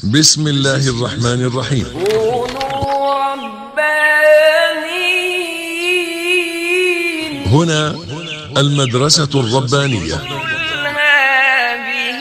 بسم الله الرحمن الرحيم كونوا ربانيين هنا المدرسة الربانية قل هذه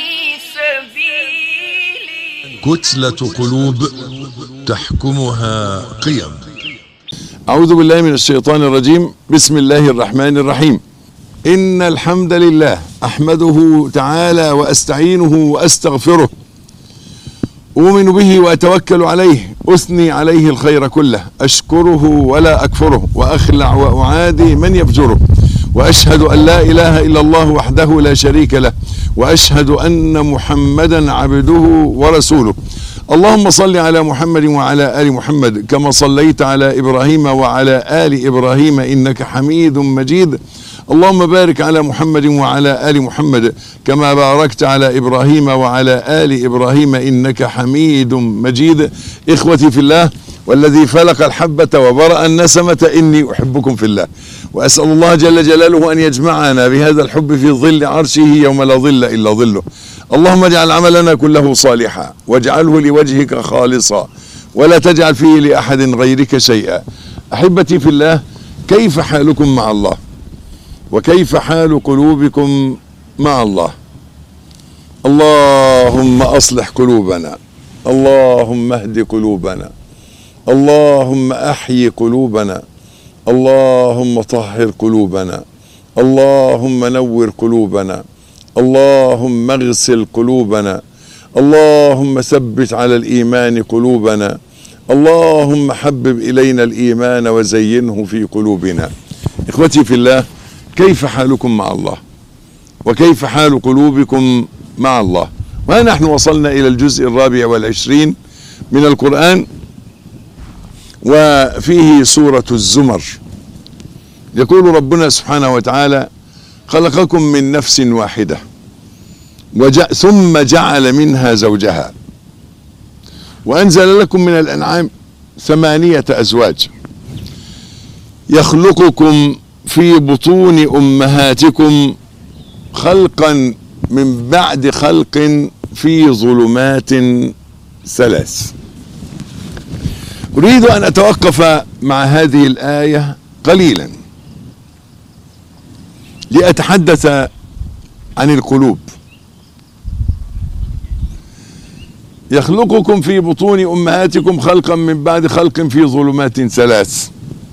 سبيلي كتلة قلوب تحكمها قيم أعوذ بالله من الشيطان الرجيم بسم الله الرحمن الرحيم إن الحمد لله أحمده تعالى وأستعينه وأستغفره أؤمن به وأتوكل عليه أثني عليه الخير كله أشكره ولا أكفره وأخلع وأعادي من يفجره وأشهد أن لا إله إلا الله وحده لا شريك له وأشهد أن محمدا عبده ورسوله اللهم صل على محمد وعلى آل محمد كما صليت على إبراهيم وعلى آل إبراهيم إنك حميد مجيد اللهم بارك على محمد وعلى آل محمد كما باركت على إبراهيم وعلى آل إبراهيم إنك حميد مجيد إخوتي في الله والذي فلق الحبة وبرأ النسمة إني أحبكم في الله وأسأل الله جل جلاله أن يجمعنا بهذا الحب في ظل عرشه يوم لا ظل إلا ظله اللهم اجعل عملنا كله صالحا واجعله لوجهك خالصا ولا تجعل فيه لأحد غيرك شيئا أحبتي في الله كيف حالكم مع الله وكيف حال قلوبكم مع الله اللهم اصلح قلوبنا اللهم اهد قلوبنا اللهم احيي قلوبنا اللهم طهر قلوبنا اللهم نور قلوبنا اللهم اغسل قلوبنا اللهم ثبت على الايمان قلوبنا اللهم حبب الينا الايمان وزينه في قلوبنا اخوتي في الله كيف حالكم مع الله وكيف حال قلوبكم مع الله ونحن وصلنا إلى الجزء الرابع والعشرين من القرآن وفيه سورة الزمر يقول ربنا سبحانه وتعالى خلقكم من نفس واحدة وجع ثم جعل منها زوجها وأنزل لكم من الأنعام ثمانية أزواج يخلقكم في بطون امهاتكم خلقا من بعد خلق في ظلمات ثلاث اريد ان اتوقف مع هذه الايه قليلا لاتحدث عن القلوب يخلقكم في بطون امهاتكم خلقا من بعد خلق في ظلمات ثلاث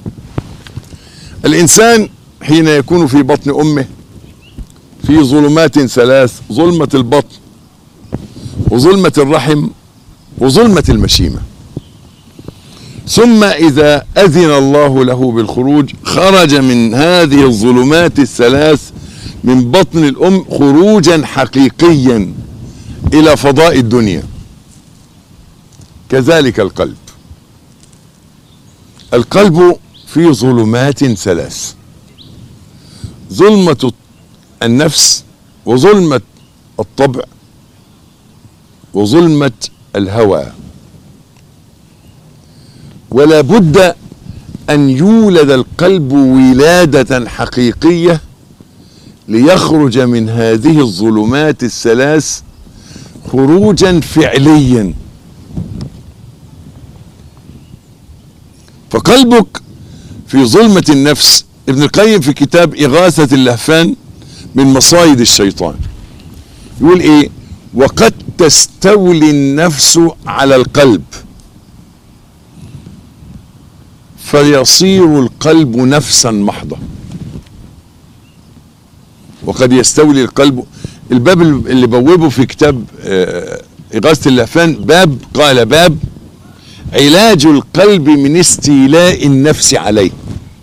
الإنسان حين يكون في بطن أمه في ظلمات ثلاث ظلمة البطن وظلمة الرحم وظلمة المشيمة ثم إذا أذن الله له بالخروج خرج من هذه الظلمات الثلاث من بطن الأم خروجا حقيقيا إلى فضاء الدنيا كذلك القلب القلب في ظلمات ثلاث ظلمة النفس وظلمة الطبع وظلمة الهوى ولا بد أن يولد القلب ولادة حقيقية ليخرج من هذه الظلمات الثلاث خروجا فعليا فقلبك في ظلمة النفس ابن القيم في كتاب إغاثة اللهفان من مصايد الشيطان يقول إيه وقد تستولي النفس على القلب فيصير القلب نفسا محضة وقد يستولي القلب الباب اللي بوبه في كتاب إغاثة اللهفان باب قال باب علاج القلب من استيلاء النفس عليه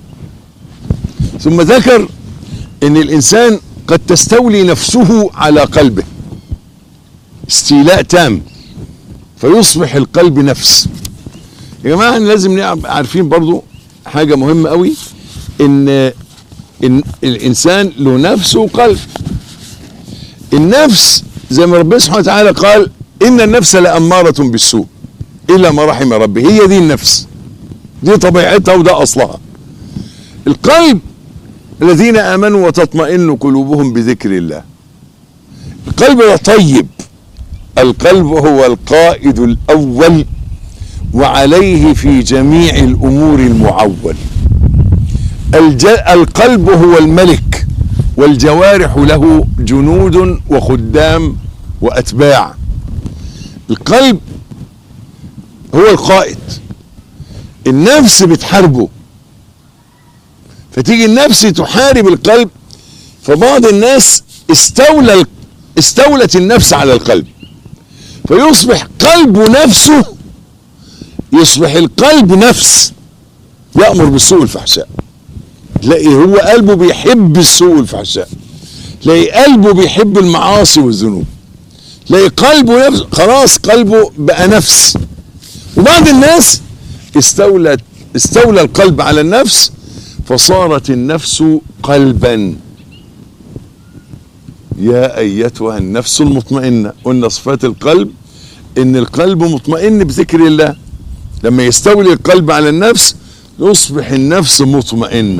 ثم ذكر ان الانسان قد تستولي نفسه على قلبه استيلاء تام فيصبح القلب نفس يا جماعه لازم نبقى عارفين برضو حاجه مهمه قوي ان ان الانسان له نفس وقلب النفس زي ما ربنا سبحانه وتعالى قال ان النفس لاماره بالسوء الا ما رحم ربي هي دي النفس دي طبيعتها وده اصلها القلب الذين امنوا وتطمئن قلوبهم بذكر الله القلب ده طيب القلب هو القائد الاول وعليه في جميع الامور المعول الج... القلب هو الملك والجوارح له جنود وخدام واتباع القلب هو القائد النفس بتحاربه فتيجي النفس تحارب القلب فبعض الناس استولى استولت النفس على القلب فيصبح قلبه نفسه يصبح القلب نفس يأمر بالسوء والفحشاء تلاقي هو قلبه بيحب السوء والفحشاء تلاقي قلبه بيحب المعاصي والذنوب تلاقي قلبه نفس خلاص قلبه بقى نفس وبعض الناس استولت استولى القلب على النفس فصارت النفس قلبا يا ايتها النفس المطمئنه قلنا صفات القلب ان القلب مطمئن بذكر الله لما يستولي القلب على النفس يصبح النفس مطمئنه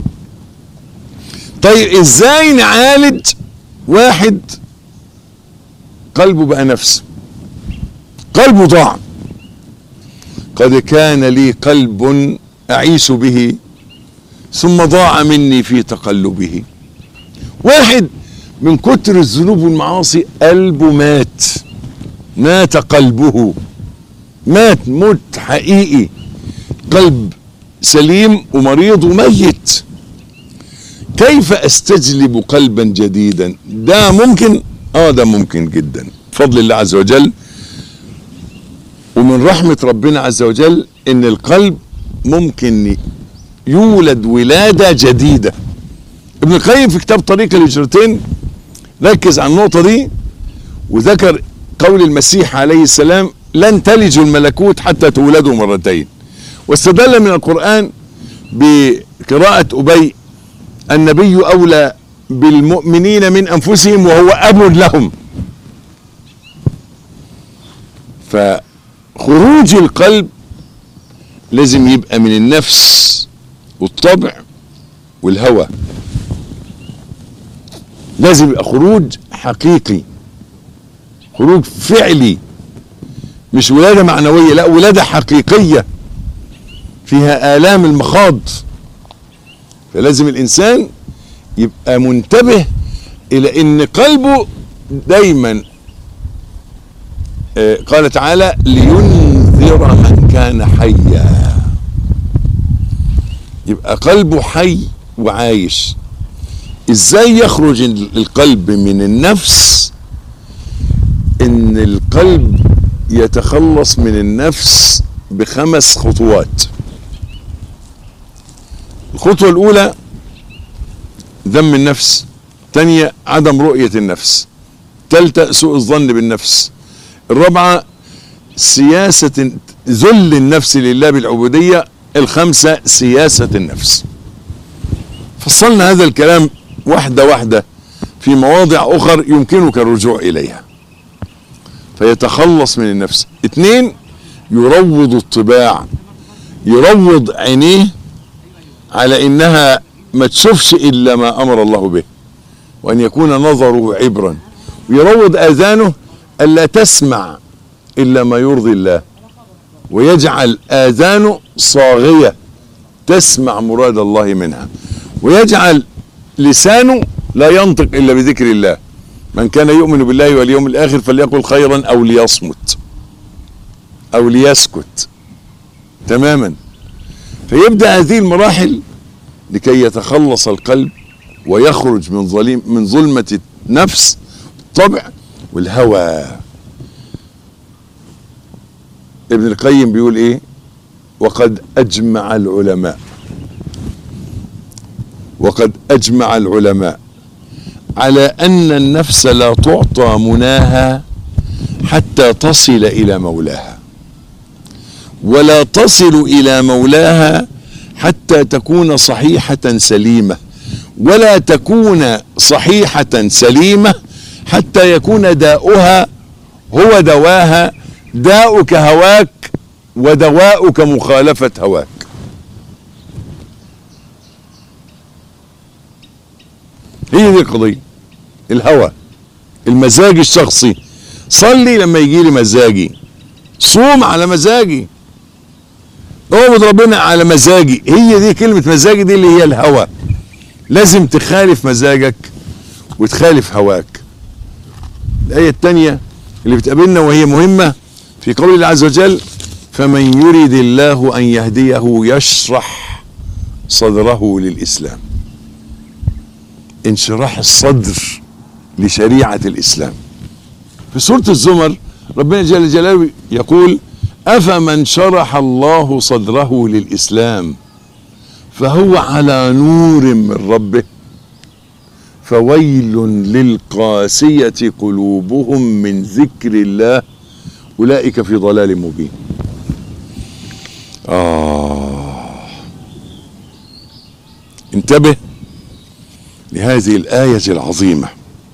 طيب ازاي نعالج واحد قلبه بقى نفس قلبه ضاع قد كان لي قلب اعيش به ثم ضاع مني في تقلبه واحد من كتر الذنوب والمعاصي قلبه مات مات قلبه مات موت حقيقي قلب سليم ومريض وميت كيف استجلب قلبا جديدا ده ممكن اه ده ممكن جدا بفضل الله عز وجل ومن رحمة ربنا عز وجل ان القلب ممكن يولد ولادة جديدة ابن القيم في كتاب طريق الهجرتين ركز على النقطة دي وذكر قول المسيح عليه السلام لن تلجوا الملكوت حتى تولدوا مرتين واستدل من القرآن بقراءة أبي النبي أولى بالمؤمنين من أنفسهم وهو أب لهم فخروج القلب لازم يبقى من النفس والطبع والهوى لازم يبقى خروج حقيقي خروج فعلي مش ولادة معنوية لا ولادة حقيقية فيها آلام المخاض فلازم الإنسان يبقى منتبه إلى إن قلبه دايما آه قال تعالى لينذر من كان حيا يبقى قلبه حي وعايش ازاي يخرج القلب من النفس ان القلب يتخلص من النفس بخمس خطوات الخطوة الأولى ذم النفس تانية عدم رؤية النفس تالتة سوء الظن بالنفس الرابعة سياسة ذل النفس لله بالعبودية الخامسة سياسة النفس فصلنا هذا الكلام واحدة واحدة في مواضع أخر يمكنك الرجوع إليها فيتخلص من النفس اثنين يروض الطباع يروض عينيه على انها ما تشوفش الا ما امر الله به وان يكون نظره عبرا ويروض اذانه الا تسمع الا ما يرضي الله ويجعل اذانه صاغيه تسمع مراد الله منها ويجعل لسانه لا ينطق الا بذكر الله من كان يؤمن بالله واليوم الاخر فليقل خيرا او ليصمت او ليسكت تماما فيبدا هذه المراحل لكي يتخلص القلب ويخرج من ظليم من ظلمه النفس الطبع والهوى ابن القيم بيقول ايه وقد اجمع العلماء وقد اجمع العلماء على ان النفس لا تعطى مناها حتى تصل الى مولاها ولا تصل الى مولاها حتى تكون صحيحه سليمه ولا تكون صحيحه سليمه حتى يكون داؤها هو دواها داؤك هواك ودواؤك مخالفه هواك هي دي القضيه الهوى المزاج الشخصي صلي لما يجي لي مزاجي صوم على مزاجي اعبد ربنا على مزاجي هي دي كلمة مزاجي دي اللي هي الهوى لازم تخالف مزاجك وتخالف هواك الآية الثانية اللي بتقابلنا وهي مهمة في قول الله عز وجل فمن يريد الله أن يهديه يشرح صدره للإسلام انشراح الصدر لشريعة الإسلام في سورة الزمر ربنا جل جلاله يقول أفمن شرح الله صدره للإسلام فهو على نور من ربه فويل للقاسية قلوبهم من ذكر الله أولئك في ضلال مبين آه انتبه لهذه الآية العظيمة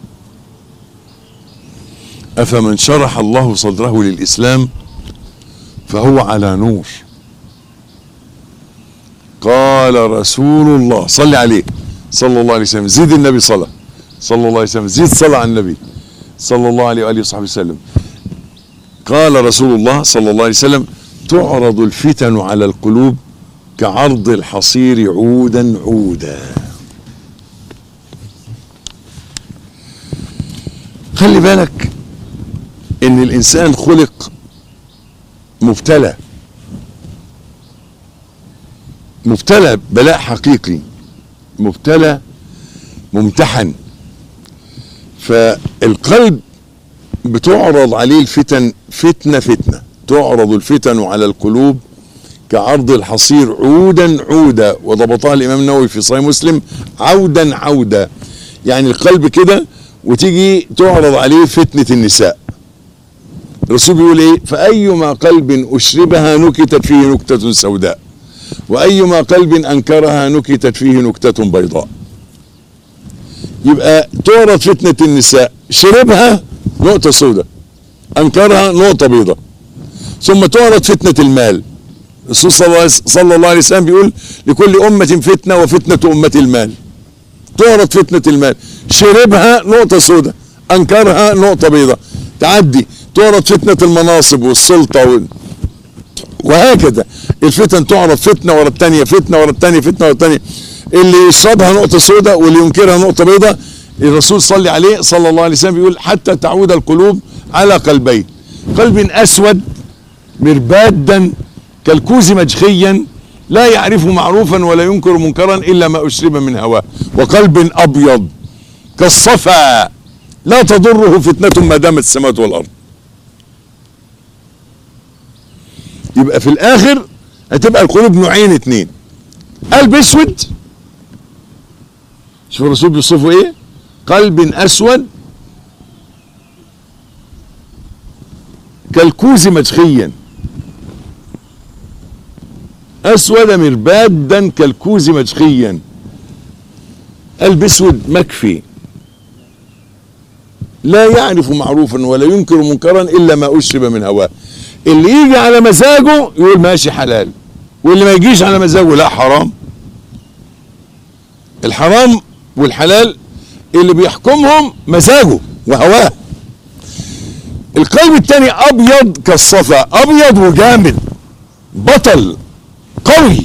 أفمن شرح الله صدره للإسلام فهو على نور قال رسول الله صلي عليه صلى الله عليه وسلم زيد النبي صلاة صلى الله عليه وسلم زيد صلاة على النبي صلى الله عليه وآله وصحبه وسلم قال رسول الله صلى الله عليه وسلم تعرض الفتن على القلوب كعرض الحصير عودا عودا خلي بالك ان الانسان خلق مبتلى مبتلى بلاء حقيقي مبتلى ممتحن فالقلب بتعرض عليه الفتن فتنة فتنة تعرض الفتن على القلوب كعرض الحصير عودا عودا وضبطها الإمام النووي في صحيح مسلم عودا عودا يعني القلب كده وتيجي تعرض عليه فتنة النساء الرسول بيقول ايه فأيما قلب أشربها نكتت فيه نكتة سوداء وأيما قلب أنكرها نكتت فيه نكتة بيضاء يبقى تعرض فتنة النساء شربها نقطة سوداء أنكرها نقطة بيضاء ثم تعرض فتنة المال الرسول صلى الله- صلى الله عليه وسلم بيقول لكل أمة فتنة وفتنة أمة المال تعرض فتنة المال شربها نقطة سوداء أنكرها نقطة بيضاء تعدي تعرض فتنة المناصب والسلطة وال... وهكذا الفتن تعرض فتنة ورا التانية فتنة ورا التانية فتنة ورا التانية اللي يشربها نقطة سوداء واللي ينكرها نقطة بيضاء الرسول صلى عليه صلى الله عليه وسلم بيقول حتى تعود القلوب على قلبين قلب أسود مربادا كالكوز مجخيا لا يعرف معروفا ولا ينكر منكرا إلا ما أشرب من هواه وقلب أبيض كالصفا لا تضره فتنة ما دامت السماوات والأرض يبقى في الآخر هتبقى القلوب نوعين اتنين قلب اسود شوف الرسول بيوصفه ايه قلب اسود كالكوز مجخيا اسود مربادا كالكوز مجخيا قلب اسود مكفي لا يعرف معروفا ولا ينكر منكرا الا ما اشرب من هواه اللي يجي على مزاجه يقول ماشي حلال واللي ما يجيش على مزاجه لا حرام الحرام والحلال اللي بيحكمهم مزاجه وهواه القلب التاني ابيض كالصفا ابيض وجامد بطل قوي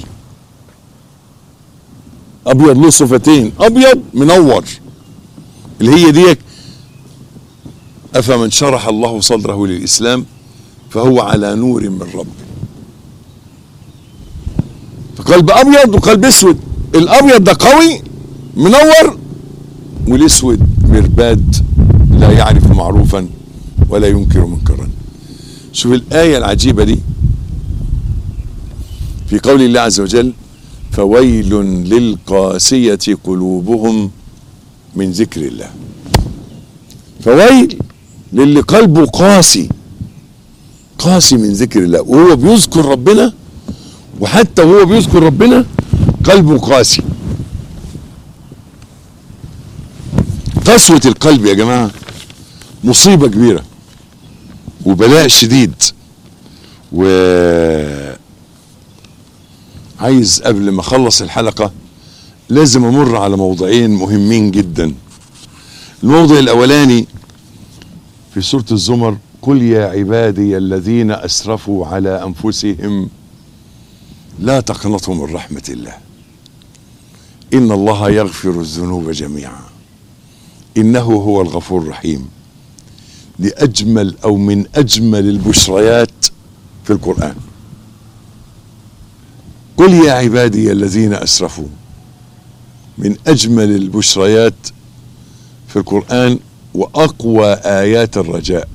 ابيض له صفتين ابيض منور اللي هي ديك افمن شرح الله صدره للاسلام فهو على نور من ربه فقلب ابيض وقلب اسود الابيض ده قوي منور والاسود مرباد لا يعرف معروفا ولا ينكر منكرا شوف الايه العجيبه دي في قول الله عز وجل فويل للقاسيه قلوبهم من ذكر الله فويل للي قلبه قاسي قاسي من ذكر الله وهو بيذكر ربنا وحتى وهو بيذكر ربنا قلبه قاسي قسوة القلب يا جماعة مصيبة كبيرة وبلاء شديد و عايز قبل ما اخلص الحلقة لازم امر على موضوعين مهمين جدا الموضوع الاولاني في سورة الزمر قل يا عبادي الذين أسرفوا على أنفسهم لا تقنطوا من رحمة الله إن الله يغفر الذنوب جميعا إنه هو الغفور الرحيم لأجمل أو من أجمل البشريات في القرآن قل يا عبادي الذين أسرفوا من أجمل البشريات في القرآن وأقوى آيات الرجاء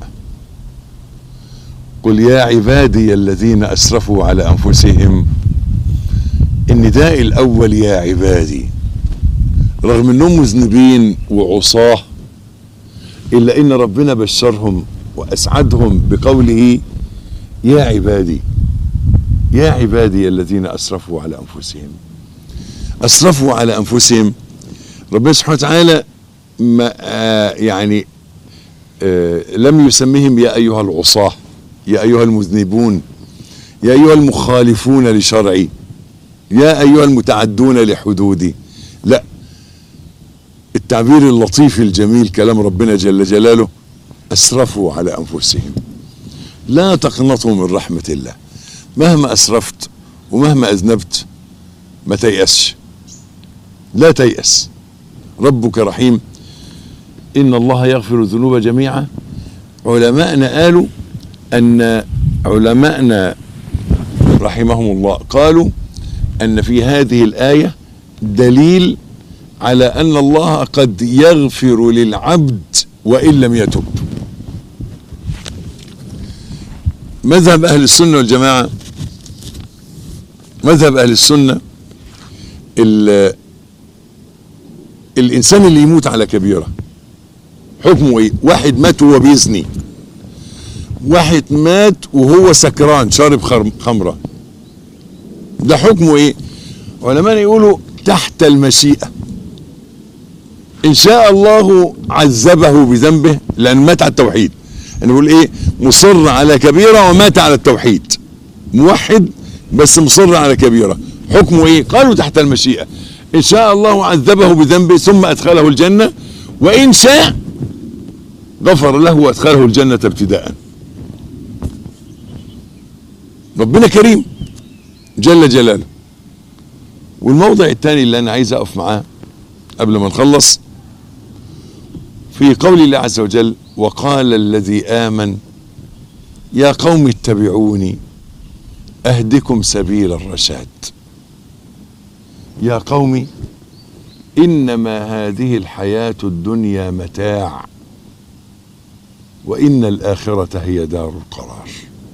قل يا عبادي الذين أسرفوا على أنفسهم النداء الأول يا عبادي رغم أنهم مذنبين وعصاه إلا إن ربنا بشرهم وأسعدهم بقوله يا عبادي يا عبادي الذين أسرفوا على أنفسهم أسرفوا على أنفسهم ربنا سبحانه وتعالى ما آه يعني آه لم يسمهم يا أيها العصاة يا أيها المذنبون يا أيها المخالفون لشرعي يا أيها المتعدون لحدودي لا التعبير اللطيف الجميل كلام ربنا جل جلاله أسرفوا على أنفسهم لا تقنطوا من رحمة الله مهما أسرفت ومهما أذنبت ما تيأسش لا تيأس ربك رحيم إن الله يغفر الذنوب جميعا علماءنا قالوا أن علماءنا رحمهم الله قالوا أن في هذه الآية دليل على أن الله قد يغفر للعبد وإن لم يتب مذهب أهل السنة والجماعة مذهب أهل السنة ال- الإنسان اللي يموت على كبيرة حكمه إيه؟ واحد مات وهو بيزني واحد مات وهو سكران شارب خر- خمرة ده حكمه إيه؟ علماء يقولوا تحت المشيئة إن شاء الله عذبه بذنبه لأن مات على التوحيد أنا بقول إيه مصر على كبيرة ومات على التوحيد موحد بس مصر على كبيرة حكمه إيه قالوا تحت المشيئة إن شاء الله عذبه بذنبه ثم أدخله الجنة وإن شاء غفر له وأدخله الجنة ابتداء ربنا كريم جل جلاله والموضع الثاني اللي أنا عايز أقف معاه قبل ما نخلص في قول الله عز وجل وقال الذي آمن يا قوم اتبعوني أهدكم سبيل الرشاد يا قوم إنما هذه الحياة الدنيا متاع وإن الآخرة هي دار القرار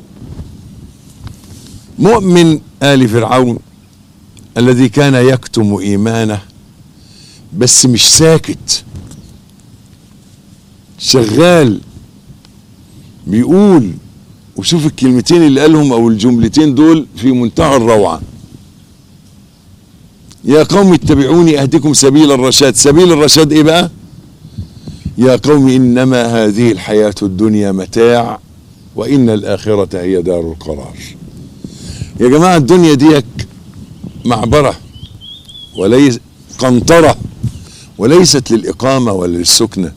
مؤمن آل فرعون الذي كان يكتم إيمانه بس مش ساكت شغال بيقول وشوف الكلمتين اللي قالهم او الجملتين دول في منتهى الروعه يا قوم اتبعوني اهدكم سبيل الرشاد سبيل الرشاد ايه بقى يا قوم انما هذه الحياه الدنيا متاع وان الاخره هي دار القرار يا جماعه الدنيا ديك معبره وليس قنطره وليست للاقامه ولا للسكنه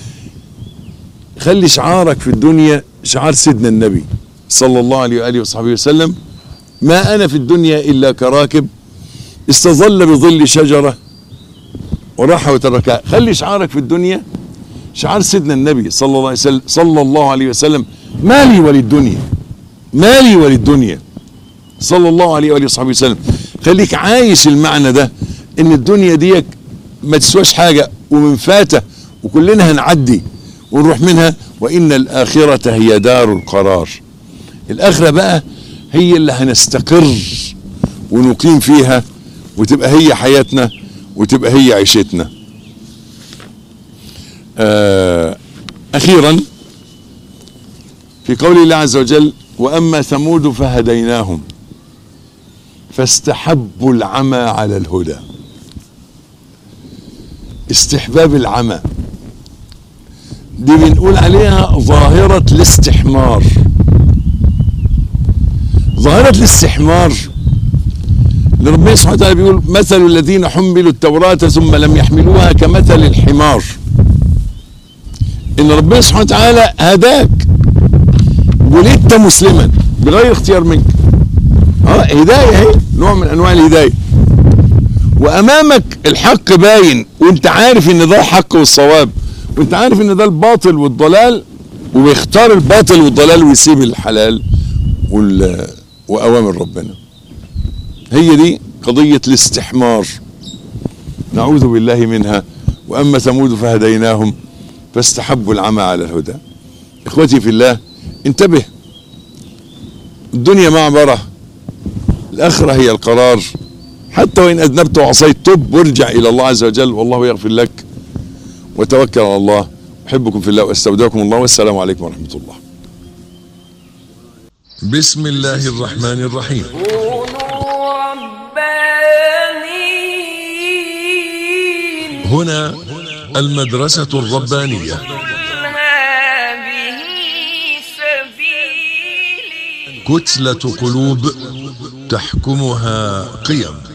خلي شعارك في الدنيا شعار سيدنا النبي صلى الله عليه واله وصحبه وسلم ما انا في الدنيا الا كراكب استظل بظل شجره وراح وتركها خلي شعارك في الدنيا شعار سيدنا النبي صلى الله عليه وسلم صلى الله عليه وسلم مالي وللدنيا مالي وللدنيا صلى الله عليه واله وصحبه وسلم خليك عايش المعنى ده ان الدنيا ديك ما تسواش حاجه ومن فاته وكلنا هنعدي ونروح منها وان الاخره هي دار القرار الاخره بقى هي اللي هنستقر ونقيم فيها وتبقى هي حياتنا وتبقى هي عيشتنا آه اخيرا في قول الله عز وجل واما ثمود فهديناهم فاستحبوا العمى على الهدى استحباب العمى دي بنقول عليها ظاهرة الاستحمار ظاهرة الاستحمار اللي ربنا سبحانه وتعالى بيقول مثل الذين حملوا التوراة ثم لم يحملوها كمثل الحمار ان ربنا سبحانه وتعالى هداك ولدت مسلما بغير اختيار منك اه هدايه اهي نوع من انواع الهدايه وامامك الحق باين وانت عارف ان ده الحق والصواب وانت عارف ان ده الباطل والضلال وبيختار الباطل والضلال ويسيب الحلال وال واوامر ربنا هي دي قضيه الاستحمار نعوذ بالله منها واما ثمود فهديناهم فاستحبوا العمى على الهدى اخوتي في الله انتبه الدنيا معبره الاخره هي القرار حتى وان اذنبت وعصيت تب وارجع الى الله عز وجل والله يغفر لك وتوكل على الله احبكم في الله واستودعكم الله والسلام عليكم ورحمه الله بسم الله الرحمن الرحيم كونوا ربانيين هنا المدرسة الربانية قل هذه سبيلي كتلة قلوب تحكمها قيم